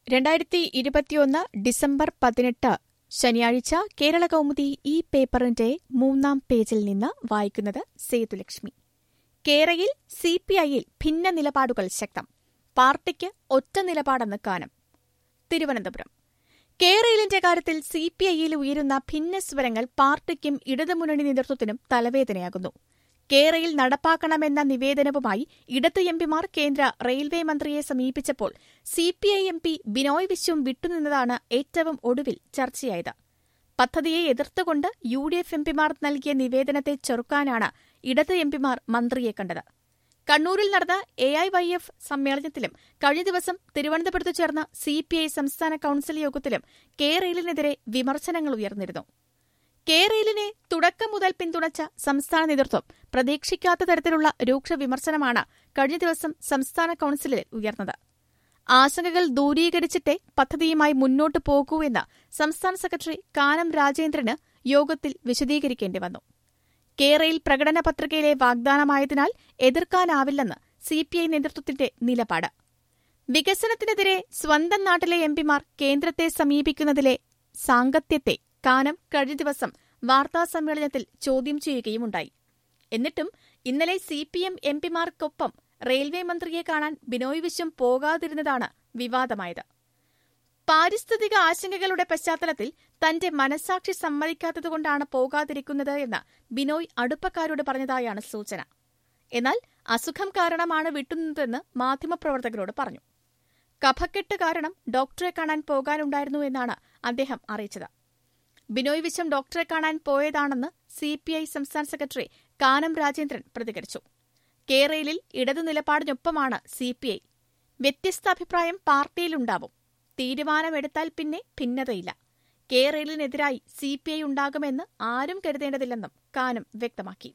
രണ്ടായിരത്തി ഇരുപത്തിയൊന്ന് ഡിസംബർ പതിനെട്ട് ശനിയാഴ്ച കേരള കൗമുദി ഈ പേപ്പറിന്റെ മൂന്നാം പേജിൽ നിന്ന് വായിക്കുന്നത് സേതുലക്ഷ്മി കേരയിൽ സി പി ഐയിൽ ഭിന്ന നിലപാടുകൾ ശക്തം പാർട്ടിക്ക് ഒറ്റ നിലപാടെന്ന് കാനം തിരുവനന്തപുരം കേരളിന്റെ കാര്യത്തിൽ സി പി ഐയിൽ ഉയരുന്ന ഭിന്നസ്വരങ്ങൾ പാർട്ടിക്കും ഇടതുമുന്നണി നേതൃത്വത്തിനും തലവേദനയാകുന്നു കേരയിൽ നടപ്പാക്കണമെന്ന നിവേദനവുമായി ഇടതു എംപിമാർ കേന്ദ്ര റെയിൽവേ മന്ത്രിയെ സമീപിച്ചപ്പോൾ C P I M P Binoy Viswam വിട്ടുനിന്നതാണ് ഏറ്റവും ഒടുവിൽ ചർച്ചയായത് പദ്ധതിയെ എതിർത്തുകൊണ്ട് യു ഡി എഫ് എംപിമാർ നൽകിയ നിവേദനത്തെ ചെറുക്കാനാണ് ഇടത് എംപിമാർ മന്ത്രിയെ കണ്ടത് കണ്ണൂരിൽ നടന്ന എ ഐ വൈ എഫ് സമ്മേളനത്തിലും കഴിഞ്ഞ ദിവസം തിരുവനന്തപുരത്ത് ചേർന്ന സി പി ഐ സംസ്ഥാന കൌൺസിൽ യോഗത്തിലും കെ റെയിലിനെതിരെ വിമർശനങ്ങൾ ഉയർന്നിരുന്നു കെ റെയിലിനെ തുടക്കം മുതൽ പിന്തുണച്ച സംസ്ഥാന നേതൃത്വം പ്രതീക്ഷിക്കാത്ത തരത്തിലുള്ള രൂക്ഷ വിമർശനമാണ് കഴിഞ്ഞ ദിവസം സംസ്ഥാന കൌൺസിലിൽ ഉയർന്നത് ആശങ്കകൾ ദൂരീകരിച്ചിട്ടേ പദ്ധതിയുമായി മുന്നോട്ടു പോകൂ എന്ന് സംസ്ഥാന സെക്രട്ടറി കാനം രാജേന്ദ്രന് യോഗത്തിൽ വിശദീകരിക്കേണ്ടി വന്നു കേരയിൽ പ്രകടന പത്രികയിലെ വാഗ്ദാനമായതിനാൽ എതിർക്കാനാവില്ലെന്ന് സിപിഐ നേതൃത്വത്തിന്റെ നിലപാട് വികസനത്തിനെതിരെ സ്വന്തം നാട്ടിലെ എംപിമാർ കേന്ദ്രത്തെ സമീപിക്കുന്നതിലെ സാങ്കത്യത്തെ കാനം കഴിഞ്ഞ ദിവസം വാർത്താസമ്മേളനത്തിൽ ചോദ്യം ചെയ്യുകയുമുണ്ടായി എന്നിട്ടും ഇന്നലെ സി പി എം എംപിമാർക്കൊപ്പം റെയിൽവേ മന്ത്രിയെ കാണാൻ ബിനോയ് വിശ്വം പോകാതിരുന്നതാണ് വിവാദമായത് പാരിസ്ഥിതിക ആശങ്കകളുടെ പശ്ചാത്തലത്തിൽ തന്റെ മനസാക്ഷി സമ്മതിക്കാത്തതുകൊണ്ടാണ് പോകാതിരിക്കുന്നത് എന്ന് ബിനോയ് അടുപ്പക്കാരോട് പറഞ്ഞതായാണ് സൂചന എന്നാൽ അസുഖം കാരണമാണ് വിട്ടുനിന്നതെന്ന് മാധ്യമപ്രവർത്തകരോട് പറഞ്ഞു കഫക്കെട്ട് കാരണം ഡോക്ടറെ കാണാൻ പോകാനുണ്ടായിരുന്നു എന്നാണ് അദ്ദേഹം അറിയിച്ചത് ബിനോയ് വിശ്വം ഡോക്ടറെ കാണാൻ പോയതാണെന്ന് സി പി ഐ സംസ്ഥാന സെക്രട്ടറി കാനം രാജേന്ദ്രൻ പ്രതികരിച്ചു കേരളയിൽ ഇടതു നിലപാടിനൊപ്പമാണ് സി പി ഐ വ്യത്യസ്ത അഭിപ്രായം പാർട്ടിയിലുണ്ടാവും തീരുമാനമെടുത്താൽ പിന്നെ ഭിന്നതയില്ല കേരളിനെതിരായി സി പി ഐ ഉണ്ടാകുമെന്ന് ആരും കരുതേണ്ടതില്ലെന്നും കാനം വ്യക്തമാക്കി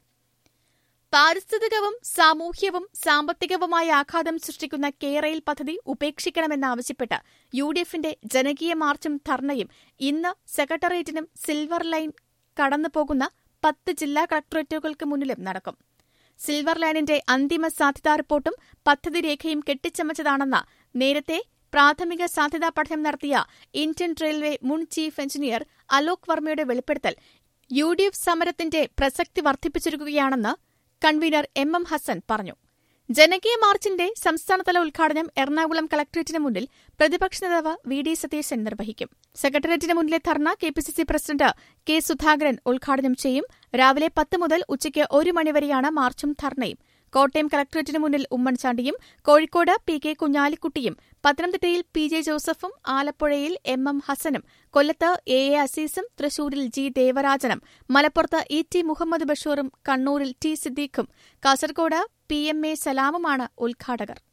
പാരിസ്ഥിതികവും സാമൂഹ്യവും സാമ്പത്തികവുമായ ആഘാതം സൃഷ്ടിക്കുന്ന കേരയിൽ പദ്ധതി ഉപേക്ഷിക്കണമെന്നാവശ്യപ്പെട്ട് യു ഡി എഫിന്റെ ജനകീയ മാർച്ചും ധർണയും ഇന്ന് സെക്രട്ടേറിയറ്റിനും സിൽവർ ലൈൻ കടന്നുപോകുന്ന പത്ത് ജില്ലാ കളക്ടറേറ്റുകൾക്ക് മുന്നിലും നടക്കും സിൽവർ ലൈനിന്റെ അന്തിമ സാധ്യതാ റിപ്പോർട്ടും പദ്ധതി രേഖയും കെട്ടിച്ചമച്ചതാണെന്ന നേരത്തെ പ്രാഥമിക സാധ്യതാ പഠനം നടത്തിയ ഇന്ത്യൻ റെയിൽവേ മുൻ ചീഫ് എഞ്ചിനീയർ അലോക് വർമ്മയുടെ വെളിപ്പെടുത്തൽ യു ഡി എഫ് സമരത്തിന്റെ പ്രസക്തി വർദ്ധിപ്പിച്ചിരിക്കുകയാണെന്ന് കൺവീനർ എം എം ഹസൻ പറഞ്ഞു ജനകീയ മാർച്ചിന്റെ സംസ്ഥാനതല ഉദ്ഘാടനം എറണാകുളം കളക്ടറേറ്റിന് മുന്നിൽ പ്രതിപക്ഷ നേതാവ് വി ഡി സതീശൻ നിർവഹിക്കും സെക്രട്ടേറിയറ്റിന് മുന്നിലെ dharna K P C C president K Sudhakaran ഉദ്ഘാടനം ചെയ്യും രാവിലെ പത്ത് മുതൽ ഉച്ചയ്ക്ക് ഒരു മണിവരെയാണ് മാർച്ചും ധർണയും കോട്ടയം കളക്ടറേറ്റിന് മുന്നിൽ ഉമ്മൻചാണ്ടിയും കോഴിക്കോട് പി കെ കുഞ്ഞാലിക്കുട്ടിയും പത്തനംതിട്ടയിൽ പി ജെ ജോസഫും ആലപ്പുഴയിൽ എം എം ഹസനും കൊല്ലത്ത് എ എ അസീസും തൃശൂരിൽ ജി ദേവരാജനും മലപ്പുറത്ത് ഇ ടി മുഹമ്മദ് ബഷീറും കണ്ണൂരിൽ ടി സിദ്ദീഖും കാസർകോട് പി എം എ സലാമുമാണ് ഉദ്ഘാടകർ